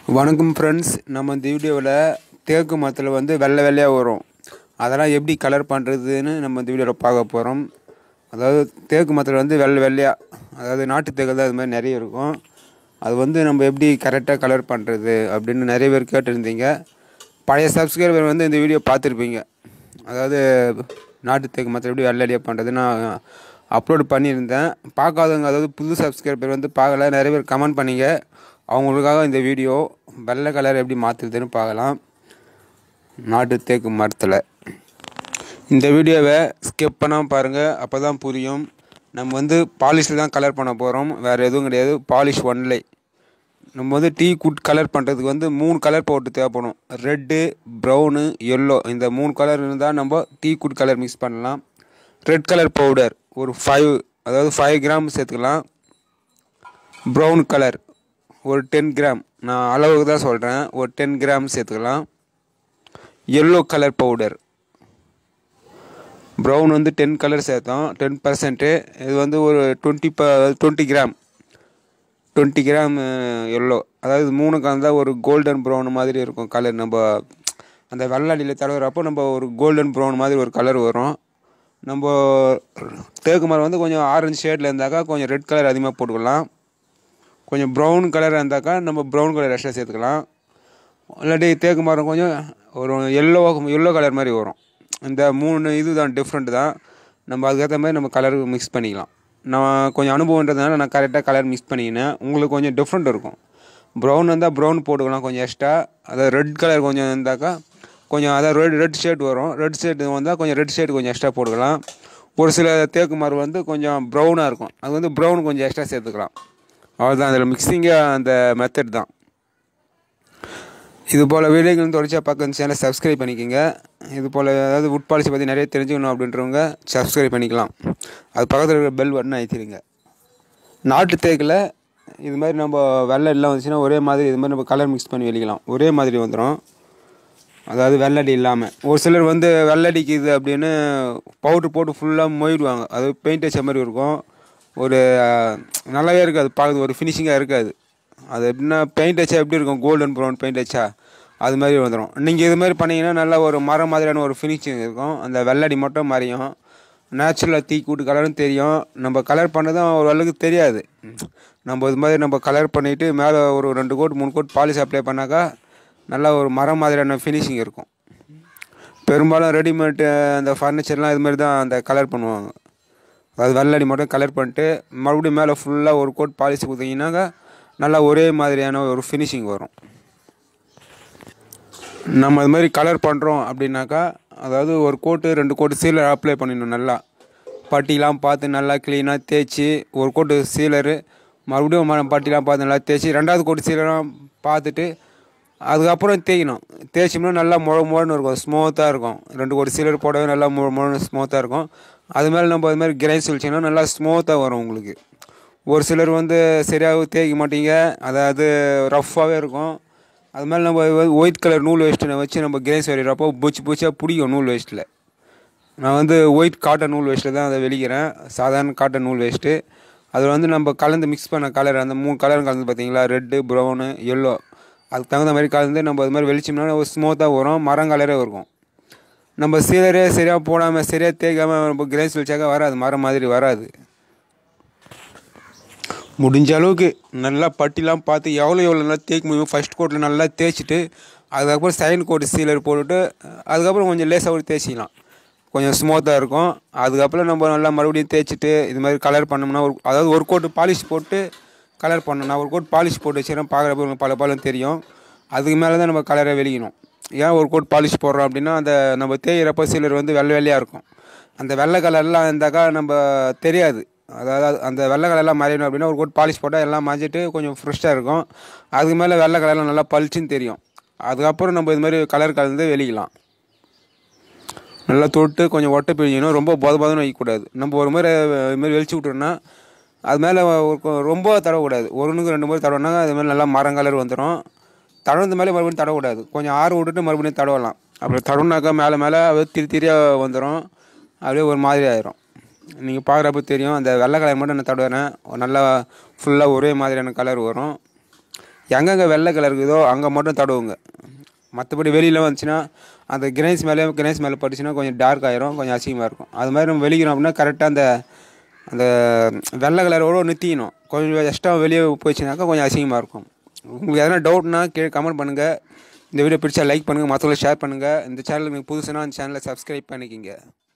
வணக்கம் ஃப்ரெண்ட்ஸ் நம்ம இந்த வீடியோவில் தேக்கு மரத்தில் வந்து வெள்ளை வெள்ளையாக வரும் அதெல்லாம் எப்படி கலர் பண்ணுறதுன்னு நம்ம இந்த வீடியோவில் பார்க்க போகிறோம் அதாவது தேக்கு மரத்தில் வந்து வெள்ளை வெள்ளையாக அதாவது நாட்டு தேக்கு தான் அது மாதிரி நிறைய இருக்கும் அது வந்து நம்ம எப்படி கரெக்டாக கலர் பண்ணுறது அப்படின்னு நிறைய பேர் கேட்டிருந்தீங்க பழைய சப்ஸ்கிரைபர் வந்து இந்த வீடியோ பார்த்துருப்பீங்க அதாவது நாட்டு தேக்கு மரத்தில் எப்படி வெள்ளை வெள்ளையாக பண்ணுறது நான் அப்லோட் பண்ணியிருந்தேன் பார்க்காதவங்க அதாவது புது சப்ஸ்கிரைபர் வந்து பார்க்கல நிறைய பேர் கமெண்ட் பண்ணீங்க அவங்களுக்காக இந்த வீடியோ வெள்ளை கலர் எப்படி மாற்றுறதுன்னு பார்க்கலாம் நாட்டு தேக்கு மரத்தில் இந்த வீடியோவை ஸ்கிப் பண்ணாமல் பாருங்கள் அப்போ தான் புரியும் நம்ம வந்து பாலிஷில் தான் கலர் பண்ண போகிறோம் வேறு எதுவும் கிடையாது பாலிஷ் ஒன்லே நம்ம வந்து டீ குட் கலர் பண்ணுறதுக்கு வந்து மூணு கலர் பவுடர் தேவைப்படும் ரெட்டு ப்ரௌனு எல்லோ இந்த மூணு கலர் இருந்தால் நம்ம டீ குட் கலர் மிக்ஸ் பண்ணலாம் ரெட் கலர் பவுடர் ஒரு ஃபைவ் அதாவது ஃபைவ் கிராம் சேர்த்துக்கலாம் ப்ரௌன் கலர் ஒரு டென் கிராம் நான் அளவுக்கு தான் சொல்கிறேன் ஒரு டென் கிராம் சேர்த்துக்கலாம் எல்லோ கலர் பவுடர் ப்ரௌன் வந்து டென் கலர் சேர்த்தோம் டென் பர்சன்ட்டு இது வந்து ஒரு டுவெண்ட்டி ப twenty gram twenty gram yellow அதாவது மூணு கலந்தால் ஒரு கோல்டன் ப்ரௌன் மாதிரி இருக்கும் கலர் நம்ம அந்த வெள்ளாடியில் தடவுறப்போ நம்ம ஒரு கோல்டன் ப்ரௌன் மாதிரி ஒரு கலர் வரும் நம்ம தேக்கு மரம் வந்து கொஞ்சம் ஆரஞ்சு ஷேடில் இருந்தாக்கா கொஞ்சம் ரெட் கலர் அதிகமாக போட்டுக்கலாம் கொஞ்சம் ப்ரௌன் கலர் இருந்தாக்கா நம்ம ப்ரௌன் கலர் எக்ஸ்ட்ரா சேர்த்துக்கலாம் இல்லாட்டி தேக்கு மரம் கொஞ்சம் ஒரு எல்லோ எல்லோ கலர் மாதிரி வரும் இந்த மூணு இது தான் டிஃப்ரெண்ட் தான் நம்ம அதுக்கேற்ற மாதிரி நம்ம கலர் மிக்ஸ் பண்ணிக்கலாம் நான் கொஞ்சம் அனுபவன்றதுனால நான் கரெக்டாக கலர் மிக்ஸ் பண்ணிக்கினேன் உங்களுக்கு கொஞ்சம் டிஃப்ரெண்ட் இருக்கும் ப்ரௌன் இருந்தால் ப்ரௌன் போட்டுக்கலாம் கொஞ்சம் எக்ஸ்ட்ரா அதாவது ரெட் கலர் கொஞ்சம் இருந்தாக்கா கொஞ்சம் அதாவது ரெட் ரெட் ஷேட் வரும் ரெட் ஷேட் வந்தால் கொஞ்சம் ரெட் ஷேட் கொஞ்சம் எக்ஸ்ட்ரா போட்டுக்கலாம் ஒரு சில தேக்கு மரம் வந்து கொஞ்சம் ப்ரௌனாக இருக்கும் அது வந்து ப்ரௌன் கொஞ்சம் எக்ஸ்ட்ரா சேர்த்துக்கலாம் அவ்வளோதான் அதில் மிக்சிங்கே அந்த மெத்தட் தான் இது போல் வீடியோக்கள் தொடர்ச்சியாக பார்க்க சேனலை சப்ஸ்கிரைப் பண்ணிக்கோங்க இது போல் அதாவது உட் பாலிசி பற்றி நிறைய தெரிஞ்சுக்கணும் அப்படின்றவங்க சப்ஸ்கிரைப் பண்ணிக்கலாம் அது பக்கத்தில் இருக்கிற பெல் பட்டன் அழுத்திடுங்க நாட்டு தேக்கில் இது மாதிரி நம்ம வெள்ளை எல்லாம் வந்துச்சுன்னா ஒரே மாதிரி இது மாதிரி நம்ம கலர் மிக்ஸ் பண்ணி வெளிக்கலாம் ஒரே மாதிரி வந்துடும் அதாவது வெள்ளடி இல்லாமல் ஒரு சிலர் வந்து வெள்ளடிக்குது அப்படின்னு பவுட்ரு போட்டு ஃபுல்லாக மொயிடுவாங்க அது பெயிண்ட் அடிச்ச மாதிரி இருக்கும் ஒரு நல்லாவே இருக்காது பார்க்குறது ஒரு ஃபினிஷிங்காக இருக்காது அது எப்படின்னா பெயிண்ட் அடிச்சா எப்படி இருக்கும் கோல்டன் ப்ரௌன் பெயிண்ட் அடிச்சா அது மாதிரி வந்துடும் நீங்கள் இது மாதிரி பண்ணிங்கன்னா நல்லா ஒரு மரம் மாதிரியான ஒரு ஃபினிஷிங் இருக்கும் அந்த வெள்ளடி மட்டும் மறையும் நேச்சுரலாக தீ கூட்டு கலரும் தெரியும் நம்ம கலர் பண்ணதும் ஒரு அளவுக்கு தெரியாது நம்ம இது மாதிரி நம்ம கலர் பண்ணிவிட்டு மேலே ஒரு ரெண்டு கோட் மூணு கோட் பாலிஷ் அப்ளை பண்ணாக்கா நல்லா ஒரு மரம் மாதிரியான ஃபினிஷிங் இருக்கும் பெரும்பாலும் ரெடிமேட் அந்த ஃபர்னிச்சர்லாம் இது மாதிரி தான் அந்த கலர் பண்ணுவாங்க அதாவது வெள்ளடி மட்டும் கலர் பண்ணிட்டு மறுபடியும் மேலே ஃபுல்லாக ஒரு கோட் பாலிஷ் கொடுத்தீங்கன்னாக்கா நல்லா ஒரே மாதிரியான ஒரு ஃபினிஷிங் வரும் நம்ம இது மாதிரி கலர் பண்ணுறோம் அப்படின்னாக்கா அதாவது ஒரு கோட்டு ரெண்டு கோட்டு சீலர் அப்ளை பண்ணிடணும் நல்லா பட்டிலாம் பார்த்து நல்லா க்ளீனாக தேய்ச்சி ஒரு கோட்டு சீலரு மறுபடியும் ம பட்டிலாம் பார்த்து நல்லா தேய்ச்சி ரெண்டாவது கோட்டு சீலரும் பார்த்துட்டு அதுக்கப்புறம் தேய்க்கணும் தேய்ச்சோம்னா நல்லா முழ முழன்னு இருக்கும் ஸ்மூத்தாக இருக்கும் ரெண்டு கோடி சீலர் போடவே நல்லா முழ முழன்னு ஸ்மூத்தாக இருக்கும் அது மேலே நம்ம அது மாதிரி கிரைண்ட் சொல்லிச்சிங்கன்னா நல்லா ஸ்மூத்தாக வரும் உங்களுக்கு ஒரு சிலர் வந்து சரியாக தேய்க்க மாட்டீங்க அதாவது ரஃப்பாகவே இருக்கும் அது மேலே நம்ம ஒயிட் கலர் நூல் வேஸ்ட்டை வச்சு நம்ம கிரைன்ஸ் வரைகிறப்போ பூச்சி பூச்சியாக பிடிக்கும் நூல் வேஸ்ட்டில் நான் வந்து ஒயிட் காட்டன் நூல் வேஸ்ட்டில் தான் அதை வெளிக்கிறேன் சாதாரண காட்டன் நூல் வேஸ்ட்டு அதில் வந்து நம்ம கலந்து மிக்ஸ் பண்ண கலர் அந்த மூணு கலர் கலந்து பார்த்தீங்களா ரெட்டு ப்ரௌனு எல்லோ அதுக்கு தகுந்த மாதிரி கலந்து நம்ம அது மாதிரி வெளிச்சோம்னா ஒரு ஸ்மூத்தாக வரும் மரம் கலரே இருக்கும் நம்ம சீலரே சரியாக போடாமல் சரியாக தேய்க்காமல் நம்ம கிரைன்ஸ் வச்சாக்கா வராது மரம் மாதிரி வராது முடிஞ்ச அளவுக்கு நல்லா பட்டிலாம் பார்த்து எவ்வளோ எவ்வளோ நல்லா தேய்க்க முடியும் ஃபஸ்ட் கோட்டில் நல்லா தேய்ச்சிட்டு அதுக்கப்புறம் செகண்ட் கோட் சீலர் போட்டுட்டு அதுக்கப்புறம் கொஞ்சம் லேசாக கூட தேய்ச்சிக்கலாம் கொஞ்சம் ஸ்மூத்தாக இருக்கும் அதுக்கப்புறம் நம்ம நல்லா மறுபடியும் தேய்ச்சிட்டு இது மாதிரி கலர் பண்ணோம்னா ஒரு அதாவது ஒரு கோட்டு பாலிஷ் போட்டு கலர் பண்ணணும் நான் ஒரு கோட் பாலிஷ் போட்டு வச்சுக்கிறேன் பார்க்குறப்ப பல பலம் தெரியும் அதுக்கு மேலே தான் நம்ம கலரை வெளிக்கணும் ஏன் ஒரு கோட் பாலிஷ் போடுறோம் அப்படின்னா அந்த நம்ம தேய்கிறப்ப சிலர் வந்து வெள்ளை வெள்ளையாக இருக்கும் அந்த வெள்ளை கலர்லாம் இருந்தாக்கா நம்ம தெரியாது அதாவது அந்த வெள்ளை கலர்லாம் மறையணும் அப்படின்னா ஒரு கோட் பாலிஷ் போட்டால் எல்லாம் மறைஞ்சிட்டு கொஞ்சம் ஃப்ரெஷ்ஷாக இருக்கும் அதுக்கு மேலே வெள்ளை கலர்லாம் நல்லா பளிச்சுன்னு தெரியும் அதுக்கப்புறம் நம்ம இது மாதிரி கலர் கலந்து வெளிக்கலாம் நல்லா தொட்டு கொஞ்சம் ஒட்டை பிழிஞ்சிக்கணும் ரொம்ப பொத பொதன்னு வைக்கக்கூடாது நம்ம ஒரு மாதிரி இது மாதிரி வெளிச்சு விட்டோம்னா அது மேலே ரொம்ப தடவக்கூடாது ஒன்றுக்கு ரெண்டு முறை தடவைனா அது மாதிரி நல்லா மரம் கலர் வந்துடும் தடவுந்த மேலே மறுபடியும் தடவக்கூடாது கொஞ்சம் ஆறு விட்டுட்டு மறுபடியும் தடவலாம் அப்புறம் தடவுனாக்கா மேலே மேலே அப்படியே திரி திரியாக வந்துடும் அப்படியே ஒரு மாதிரி ஆயிரும் நீங்கள் பார்க்குறப்ப தெரியும் அந்த வெள்ளை கலர் மட்டும் நான் தடவுறேன் நல்லா ஃபுல்லாக ஒரே மாதிரியான கலர் வரும் எங்கெங்கே வெள்ளை கலர் இருக்குதோ அங்கே மட்டும் தடவுங்க மற்றபடி வெளியில் வந்துச்சுன்னா அந்த கிரேஸ் மேலே கிரேஸ் மேலே பட்டுச்சுன்னா கொஞ்சம் டார்க் ஆயிரும் கொஞ்சம் அசிங்கமாக இருக்கும் அது மாதிரி நம்ம வெளிக்கிறோம் அப்படின்னா கரெக்டாக அந்த அந்த வெள்ளை கலரோட நிறுத்திக்கணும் கொஞ்சம் எக்ஸ்ட்ரா வெளியே போயிடுச்சுனாக்கா கொஞ்சம் அசிங்கமாக இருக்கும் உங்களுக்கு எதனா டவுட்னா கீழே கமெண்ட் பண்ணுங்கள் இந்த வீடியோ பிடிச்சா லைக் பண்ணுங்கள் மற்றவங்களுக்கு ஷேர் பண்ணுங்கள் இந்த சேனலுக்கு புதுசுனா அந்த சேனலை சப்ஸ்கிரைப் பண்ணிக்கிங்க